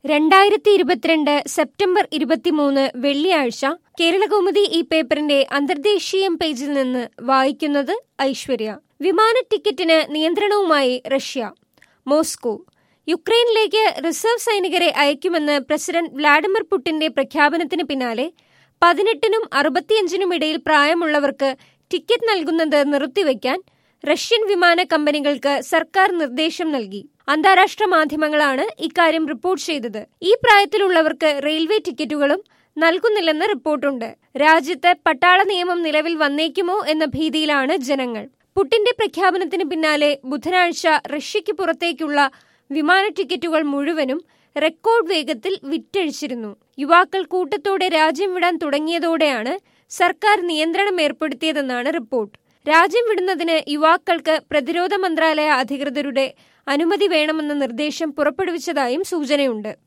രണ്ടായിരത്തി ഇരുപത്തിരണ്ട് സെപ്റ്റംബർ ഇരുപത്തിമൂന്ന് വെള്ളിയാഴ്ച കേരളകൗമുദി ഈ പേപ്പറിന്റെ അന്തർദേശീയം പേജിൽ നിന്ന് വായിക്കുന്നത് ഐശ്വര്യ വിമാന ടിക്കറ്റിന് നിയന്ത്രണവുമായി റഷ്യ മോസ്കോ യുക്രൈനിലേക്ക് റിസർവ് സൈനികരെ അയക്കുമെന്ന് പ്രസിഡന്റ് വ്ളാഡിമിർ പുടിന്റെ പ്രഖ്യാപനത്തിന് പിന്നാലെ പതിനെട്ടിനും അറുപത്തിയഞ്ചിനും ഇടയിൽ പ്രായമുള്ളവർക്ക് ടിക്കറ്റ് നൽകുന്നത് നിർത്തിവെക്കാൻ റഷ്യൻ വിമാന കമ്പനികൾക്ക് സർക്കാർ നിർദ്ദേശം നൽകി അന്താരാഷ്ട്ര മാധ്യമങ്ങളാണ് ഇക്കാര്യം റിപ്പോർട്ട് ചെയ്തത് ഈ പ്രായത്തിലുള്ളവർക്ക് റെയിൽവേ ടിക്കറ്റുകളും നൽകുന്നില്ലെന്ന് റിപ്പോർട്ടുണ്ട് രാജ്യത്ത് പട്ടാള നിയമം നിലവിൽ വന്നേക്കുമോ എന്ന ഭീതിയിലാണ് ജനങ്ങൾ പുട്ടിന്റെ പ്രഖ്യാപനത്തിന് പിന്നാലെ ബുധനാഴ്ച റഷ്യയ്ക്ക് പുറത്തേക്കുള്ള വിമാന ടിക്കറ്റുകൾ മുഴുവനും റെക്കോർഡ് വേഗത്തിൽ വിറ്റഴിച്ചിരുന്നു യുവാക്കൾ കൂട്ടത്തോടെ രാജ്യം വിടാൻ തുടങ്ങിയതോടെയാണ് സർക്കാർ നിയന്ത്രണം ഏർപ്പെടുത്തിയതെന്നാണ് റിപ്പോർട്ട് രാജ്യം വിടുന്നതിന് യുവാക്കൾക്ക് പ്രതിരോധ മന്ത്രാലയ അധികൃതരുടെ അനുമതി വേണമെന്ന നിർദ്ദേശം പുറപ്പെടുവിച്ചതായും സൂചനയുണ്ട്